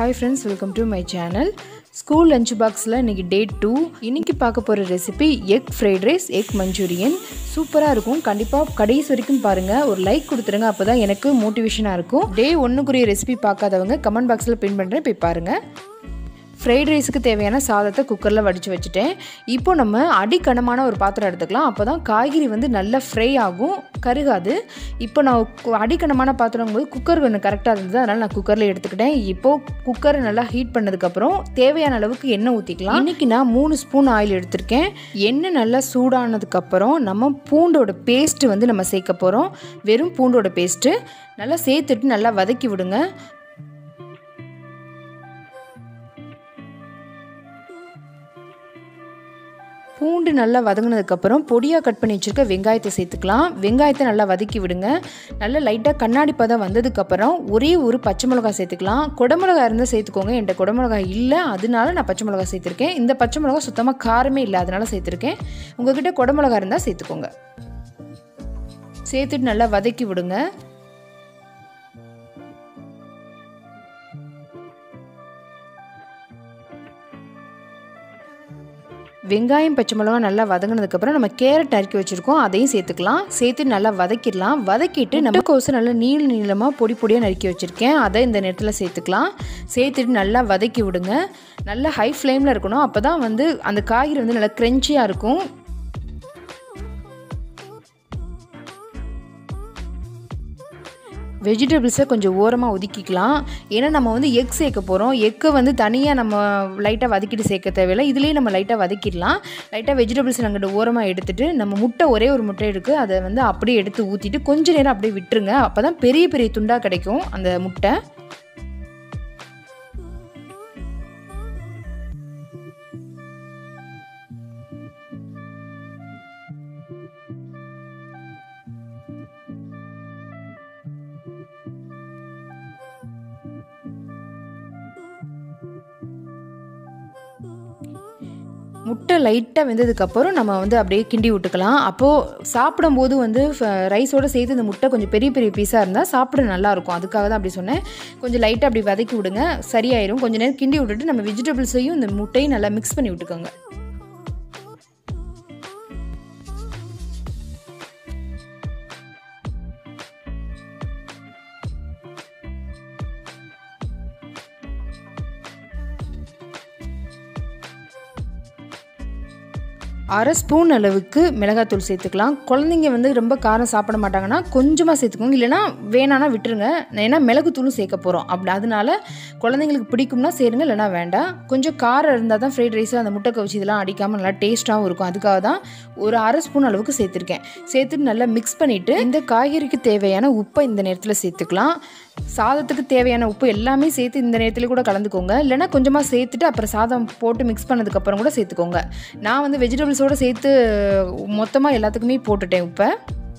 hi friends welcome to my channel school lunch பாக்ஸில் இன்றைக்கி day two இன்றைக்கி பார்க்க போகிற recipe egg fried rice egg manchurian சூப்பராக இருக்கும் கண்டிப்பாக கடைசி வரைக்கும் பாருங்கள் ஒரு லைக் கொடுத்துருங்க அப்போ தான் எனக்கு மோட்டிவேஷனாக இருக்கும் டே ஒன்றுக்குரிய ரெசிபி பார்க்காதவங்க கமெண்ட் பாக்ஸில் பின் பண்ணுறேன் போய் பாருங்கள் ஃப்ரைட் ரைஸுக்கு தேவையான சாதத்தை குக்கரில் வடித்து வச்சுட்டேன் இப்போ நம்ம அடிக்கனமான ஒரு பாத்திரம் எடுத்துக்கலாம் அப்போ தான் காய்கறி வந்து நல்லா ஃப்ரை ஆகும் கருகாது இப்போ நான் கு- அடிக்கனமான பாத்திரம் போது குக்கர் கொஞ்சம் கரெக்டாக இருந்தது அதனால் நான் குக்கரில் எடுத்துக்கிட்டேன் இப்போது குக்கரை நல்லா ஹீட் பண்ணதுக்கப்புறம் தேவையான அளவுக்கு எண்ணெய் ஊற்றிக்கலாம் இன்றைக்கி நான் மூணு ஸ்பூன் ஆயில் எடுத்திருக்கேன் எண்ணெய் நல்லா சூடானதுக்கப்புறம் நம்ம பூண்டோட பேஸ்ட்டு வந்து நம்ம சேர்க்க போகிறோம் வெறும் பூண்டோட பேஸ்ட்டு நல்லா சேர்த்துட்டு நல்லா வதக்கி விடுங்க பூண்டு நல்லா வதங்கினதுக்கப்புறம் பொடியாக கட் பண்ணி வச்சுருக்க வெங்காயத்தை சேர்த்துக்கலாம் வெங்காயத்தை நல்லா வதக்கி விடுங்க நல்லா லைட்டாக கண்ணாடி பதம் வந்ததுக்கப்புறம் ஒரே ஒரு பச்சை மிளகாய் சேர்த்துக்கலாம் குடமிளகா இருந்தால் சேர்த்துக்கோங்க என்கிட்ட குடமிளகாய் இல்லை அதனால நான் பச்சை மிளகாய் சேர்த்துருக்கேன் இந்த பச்சை மிளகாய் சுத்தமாக காரமே இல்லை அதனால சேர்த்துருக்கேன் உங்ககிட்ட குடமிளகா இருந்தால் சேர்த்துக்கோங்க சேர்த்துட்டு நல்லா வதக்கி விடுங்க வெங்காயம் பச்சை மிளகா நல்லா வதங்கினதுக்கப்புறம் நம்ம கேரட் அறுக்கி வச்சுருக்கோம் அதையும் சேர்த்துக்கலாம் சேர்த்து நல்லா வதக்கிடலாம் வதக்கிட்டு நம்ம கோசம் நல்லா நீள நீளமாக பொடி பொடியாக நறுக்கி வச்சுருக்கேன் அதை இந்த நேரத்தில் சேர்த்துக்கலாம் சேர்த்துட்டு நல்லா வதக்கி விடுங்க நல்லா ஹை ஃப்ளேமில் இருக்கணும் அப்போ தான் வந்து அந்த காய்கறி வந்து நல்லா க்ரென்ச்சியாக இருக்கும் வெஜிடபிள்ஸை கொஞ்சம் ஓரமாக ஒதுக்கிக்கலாம் ஏன்னா நம்ம வந்து எக் சேர்க்க போகிறோம் எக்கை வந்து தனியாக நம்ம லைட்டாக வதக்கிட்டு சேர்க்க தேவையில்லை இதுலேயே நம்ம லைட்டாக வதக்கிடலாம் லைட்டாக வெஜிடபிள்ஸ் நாங்கள் ஓரமாக எடுத்துட்டு நம்ம முட்டை ஒரே ஒரு முட்டை இருக்குது அதை வந்து அப்படியே எடுத்து ஊற்றிட்டு கொஞ்ச நேரம் அப்படியே விட்டுருங்க அப்போ தான் பெரிய பெரிய துண்டாக கிடைக்கும் அந்த முட்டை முட்டை லைட்டாக வெந்ததுக்கப்புறம் நம்ம வந்து அப்படியே கிண்டி விட்டுக்கலாம் அப்போது சாப்பிடும்போது வந்து ரைஸோடு சேர்த்து இந்த முட்டை கொஞ்சம் பெரிய பெரிய பீஸாக இருந்தால் சாப்பிட நல்லாயிருக்கும் அதுக்காக தான் அப்படி சொன்னேன் கொஞ்சம் லைட்டாக அப்படி வதக்கி விடுங்க சரியாயிரும் கொஞ்சம் நேரம் கிண்டி விட்டுட்டு நம்ம வெஜிடபிள்ஸையும் இந்த முட்டையும் நல்லா மிக்ஸ் பண்ணி விட்டுக்கோங்க அரை ஸ்பூன் அளவுக்கு மிளகாத்தூள் சேர்த்துக்கலாம் குழந்தைங்க வந்து ரொம்ப காரம் சாப்பிட மாட்டாங்கன்னா கொஞ்சமாக சேர்த்துக்கோங்க இல்லைன்னா வேணான்னா விட்டுருங்க ஏன்னா மிளகுத்தூளும் சேர்க்க போகிறோம் அப்படி அதனால குழந்தைங்களுக்கு பிடிக்கும்னா சேருங்க இல்லைன்னா வேண்டாம் கொஞ்சம் காரம் இருந்தால் தான் ஃப்ரைட் ரைஸ் அந்த முட்டை கவிச்சி இதெல்லாம் அடிக்காமல் நல்லா டேஸ்ட்டாகவும் இருக்கும் அதுக்காக தான் ஒரு அரை ஸ்பூன் அளவுக்கு சேர்த்துருக்கேன் சேர்த்துட்டு நல்லா மிக்ஸ் பண்ணிவிட்டு இந்த காய்கறிக்கு தேவையான உப்பை இந்த நேரத்தில் சேர்த்துக்கலாம் சாதத்துக்கு தேவையான உப்பு எல்லாமே சேர்த்து இந்த நேரத்தில் கூட கலந்துக்கோங்க இல்லைன்னா கொஞ்சமாக சேர்த்துட்டு அப்புறம் சாதம் போட்டு மிக்ஸ் பண்ணதுக்கப்புறம் கூட சேர்த்துக்கோங்க நான் வந்து வெஜிடபிள்ஸோடு சேர்த்து மொத்தமாக எல்லாத்துக்குமே போட்டுட்டேன் உப்பை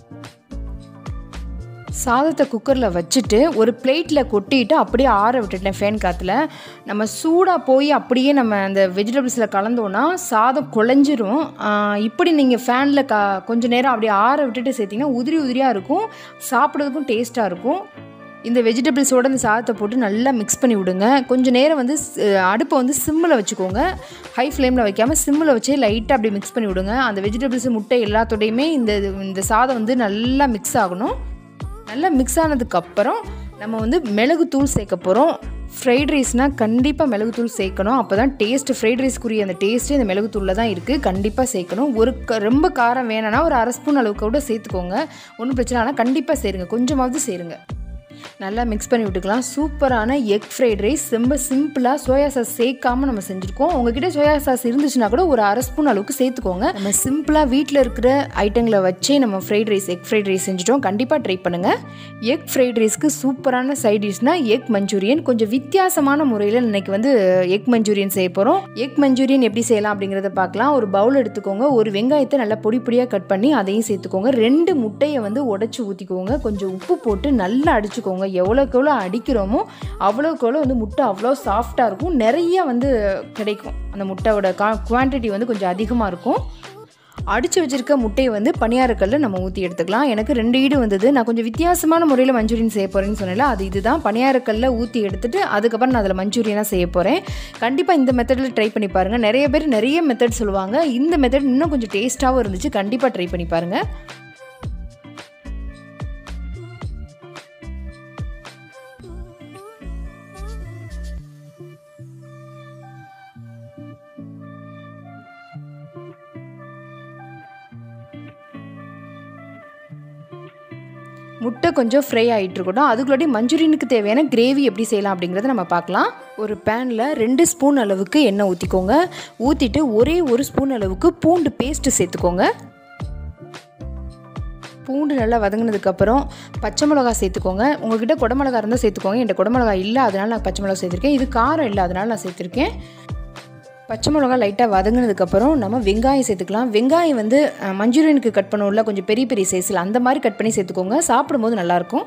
சாதத்தை குக்கரில் வச்சுட்டு ஒரு பிளேட்டில் கொட்டிட்டு அப்படியே ஆற விட்டுட்டேன் ஃபேன் காற்றுல நம்ம சூடாக போய் அப்படியே நம்ம அந்த வெஜிடபிள்ஸில் கலந்தோன்னா சாதம் குழஞ்சிரும் ஆஹ் இப்படி நீங்கள் ஃபேனில் கா கொஞ்ச நேரம் அப்படியே ஆற விட்டுட்டு சேர்த்திங்கன்னா உதிரி உதிரியாக இருக்கும் சாப்பிட்றதுக்கும் டேஸ்ட்டாக இருக்கும் இந்த வெஜிடபிள்ஸோட இந்த சாதத்தை போட்டு நல்லா மிக்ஸ் பண்ணி விடுங்க கொஞ்சம் நேரம் வந்து ஸ்- அடுப்பை வந்து சிம்மில் வச்சுக்கோங்க ஹை ஃப்ளேமில் வைக்காமல் சிம்மில் வச்சே லைட்டாக அப்படி மிக்ஸ் பண்ணி விடுங்க அந்த வெஜிடபிள்ஸ் முட்டை எல்லாத்தோடையுமே இந்த இந்த சாதம் வந்து நல்லா மிக்ஸ் ஆகணும் நல்லா மிக்ஸ் ஆனதுக்கப்புறம் நம்ம வந்து மிளகுத்தூள் சேர்க்க போகிறோம் ஃப்ரைட் ரைஸ்னால் கண்டிப்பாக மிளகுத்தூள் சேர்க்கணும் அப்போ தான் டேஸ்ட்டு ஃப்ரைட் ரைஸ்க்குரிய அந்த டேஸ்ட்டு இந்த மிளகுத்தூளில் தான் இருக்குது கண்டிப்பாக சேர்க்கணும் ஒரு க ரொம்ப காரம் வேணும்னா ஒரு அரை ஸ்பூன் அளவுக்கு கூட சேர்த்துக்கோங்க ஒன்றும் பிரச்சனை ஆனால் கண்டிப்பாக சேருங்க கொஞ்சமாவது சேருங்க நல்லா மிக்ஸ் பண்ணி விட்டுக்கலாம் சூப்பரான எக் ஃப்ரைட் ரைஸ் ரொம்ப சிம்பிளாக சோயா சாஸ் சேர்க்காம நம்ம செஞ்சுருக்கோம் உங்ககிட்ட சோயா சாஸ் இருந்துச்சுன்னா கூட ஒரு அரை ஸ்பூன் அளவுக்கு சேர்த்துக்கோங்க நம்ம சிம்பிளாக வீட்டில் இருக்கிற ஐட்டங்களை வச்சே நம்ம fried rice egg fried rice செஞ்சுட்டோம் கண்டிப்பாக ட்ரை பண்ணுங்கள் எக் ஃப்ரைட் ரைஸ்க்கு சூப்பரான சைட் டிஷ்னா எக் மஞ்சூரியன் கொஞ்சம் வித்தியாசமான முறையில் இன்னைக்கு வந்து எக் மஞ்சூரியன் செய்ய போகிறோம் எக் மஞ்சூரியன் எப்படி செய்யலாம் அப்படிங்கிறத பார்க்கலாம் ஒரு பவுல் எடுத்துக்கோங்க ஒரு வெங்காயத்தை நல்லா பொடி பொடியாக கட் பண்ணி அதையும் சேர்த்துக்கோங்க ரெண்டு முட்டையை வந்து உடச்சி ஊற்றிக்கோங்க கொஞ்சம் உப்பு போட்டு நல்லா அடிச்சுக்கோங்க எவ்வளோக்கு எவ்வளோ அடிக்கிறோமோ அவ்வளோக்கு எவ்வளோ வந்து முட்டை அவ்வளோ சாஃப்டாக இருக்கும் நிறைய வந்து கிடைக்கும் அந்த முட்டையோட கா குவான்டிட்டி வந்து கொஞ்சம் அதிகமாக இருக்கும் அடித்து வச்சுருக்க முட்டையை வந்து பணியாரக்கல்ல நம்ம ஊற்றி எடுத்துக்கலாம் எனக்கு ரெண்டு ஈடு வந்தது நான் கொஞ்சம் வித்தியாசமான முறையில் மஞ்சூரியன் செய்ய போகிறேன்னு சொன்னேன்ல அது இதுதான் பணியாரக்கல்ல ஊற்றி எடுத்துட்டு அதுக்கப்புறம் நான் அதில் மஞ்சூரியனாக செய்ய போகிறேன் கண்டிப்பாக இந்த மெத்தடில் ட்ரை பண்ணி பாருங்கள் நிறைய பேர் நிறைய மெத்தட் சொல்லுவாங்க இந்த மெத்தட் இன்னும் கொஞ்சம் டேஸ்ட்டாகவும் இருந்துச்சு கண்டிப்பாக ட்ரை பண்ணி பாருங்கள் முட்டை கொஞ்சம் ஃப்ரை ஆகிட்டு இருக்கட்டும் அதுக்குள்ளாடி மஞ்சூரியனுக்கு தேவையான கிரேவி எப்படி செய்யலாம் அப்படிங்கிறத நம்ம பார்க்கலாம் ஒரு பேனில் ரெண்டு ஸ்பூன் அளவுக்கு எண்ணெய் ஊற்றிக்கோங்க ஊற்றிட்டு ஒரே ஒரு ஸ்பூன் அளவுக்கு பூண்டு பேஸ்ட்டு சேர்த்துக்கோங்க பூண்டு நல்லா வதங்கினதுக்கப்புறம் பச்சை மிளகா சேர்த்துக்கோங்க உங்ககிட்ட குடமிளகா இருந்தால் சேர்த்துக்கோங்க என்கிட்ட குடமிளகா இல்லை அதனால் நான் பச்சை மிளகா சேர்த்துருக்கேன் இது காரம் இல்லை அதனால் நான் சேர்த்துருக்கேன் பச்சை மிளகா லைட்டாக வதங்கினதுக்கப்புறம் நம்ம வெங்காயம் சேர்த்துக்கலாம் வெங்காயம் வந்து மஞ்சூரியனுக்கு கட் பண்ணுவோம்ல கொஞ்சம் பெரிய பெரிய சைஸில் அந்த மாதிரி கட் பண்ணி சேர்த்துக்கோங்க சாப்பிடும்போது நல்லாயிருக்கும்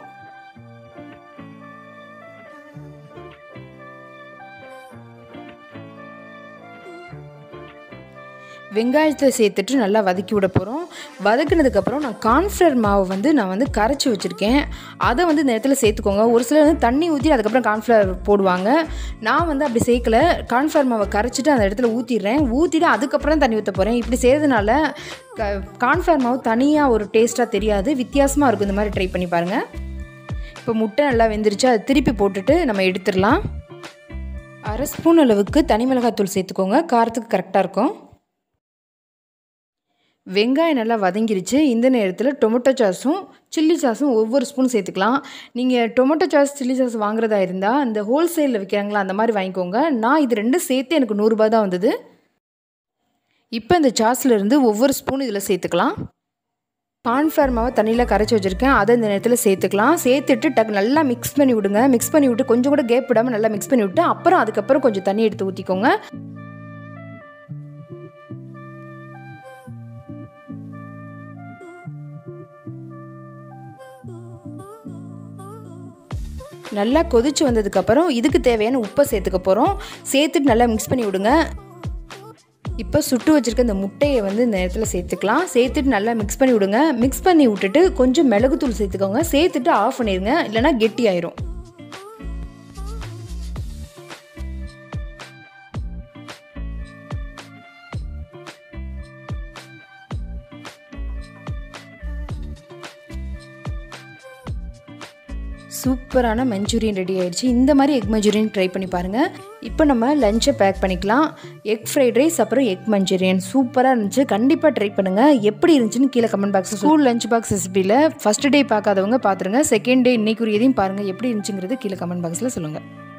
வெங்காயத்தை சேர்த்துட்டு நல்லா வதக்கி விட போகிறோம் வதக்கினதுக்கப்புறம் நான் கார்ன்ஃப்ளவர் மாவு வந்து நான் வந்து கரைச்சி வச்சுருக்கேன் அதை வந்து இந்த இடத்துல சேர்த்துக்கோங்க ஒரு சிலர் வந்து தண்ணி ஊற்றி அதுக்கப்புறம் கார்ன்ஃப்ளவர் போடுவாங்க நான் வந்து அப்படி சேர்க்கல கார்ன்ஃப்ளவர் மாவை கரைச்சிட்டு அந்த இடத்துல ஊற்றிடுறேன் ஊற்றிட்டு அதுக்கப்புறம் தண்ணி ஊற்ற போகிறேன் இப்படி செய்கிறதுனால க கார்ன்ஃப்ளவர் மாவு தனியாக ஒரு டேஸ்ட்டாக தெரியாது வித்தியாசமாக இருக்கும் இந்த மாதிரி ட்ரை பண்ணி பாருங்கள் இப்போ முட்டை நல்லா வெந்துருச்சு அதை திருப்பி போட்டுட்டு நம்ம எடுத்துடலாம் அரை ஸ்பூன் அளவுக்கு தனி மிளகாத்தூள் சேர்த்துக்கோங்க காரத்துக்கு கரெக்டாக இருக்கும் வெங்காயம் நல்லா வதங்கிருச்சு இந்த நேரத்தில் டொமேட்டோ சாஸும் சில்லி சாஸும் ஒவ்வொரு ஸ்பூன் சேர்த்துக்கலாம் நீங்கள் டொமேட்டோ சாஸ் சில்லி சாஸ் வாங்குறதா இருந்தால் அந்த ஹோல்சேலில் விற்கிறாங்களா அந்த மாதிரி வாங்கிக்கோங்க நான் இது ரெண்டும் சேர்த்து எனக்கு நூறுரூபா தான் வந்தது இப்போ இந்த சாஸ்லேருந்து ஒவ்வொரு ஸ்பூன் இதில் சேர்த்துக்கலாம் கார்ன்ஃப்ளவர் மாவை தண்ணியில் கரைச்சி வச்சுருக்கேன் அதை இந்த நேரத்தில் சேர்த்துக்கலாம் சேர்த்துட்டு டக்கு நல்லா மிக்ஸ் பண்ணி விடுங்க மிக்ஸ் பண்ணி விட்டு கொஞ்சம் கூட கேப் விடாமல் நல்லா மிக்ஸ் பண்ணி விட்டு அப்புறம் அதுக்கப்புறம் கொஞ்சம் தண்ணி எடுத்து ஊற்றிக்கோங்க நல்லா கொதிச்சு வந்ததுக்கப்புறம் இதுக்கு தேவையான உப்பை சேர்த்துக்க போகிறோம் சேர்த்துட்டு நல்லா மிக்ஸ் பண்ணி விடுங்க இப்போ சுட்டு வச்சுருக்க இந்த முட்டையை வந்து இந்த நேரத்தில் சேர்த்துக்கலாம் சேர்த்துட்டு நல்லா மிக்ஸ் பண்ணி விடுங்க மிக்ஸ் பண்ணி விட்டுட்டு கொஞ்சம் மிளகுத்தூள் சேர்த்துக்கோங்க சேர்த்துட்டு ஆஃப் பண்ணிடுங்க இல்லைனா கெட்டி ஆயிரும் சூப்பரான மஞ்சூரியன் ரெடி ஆயிடுச்சு இந்த மாதிரி எக் மஞ்சூரியன் ட்ரை பண்ணி பாருங்கள் இப்போ நம்ம லஞ்சை பேக் பண்ணிக்கலாம் எக் ஃப்ரைட் ரைஸ் அப்புறம் எக் மஞ்சூரியன் சூப்பராக இருந்துச்சு கண்டிப்பாக ட்ரை பண்ணுங்கள் எப்படி இருந்துச்சுன்னு கீழே comment box school lunch box ரெசிபியில் ஃபஸ்ட் டே பார்க்காதவங்க பார்த்துருங்க செகண்ட் டே இன்னைக்குரியதையும் பாருங்கள் எப்படி இருந்துச்சுங்கிறது கீழே கமெண்ட் பாக்ஸில் சொல்லுங்கள்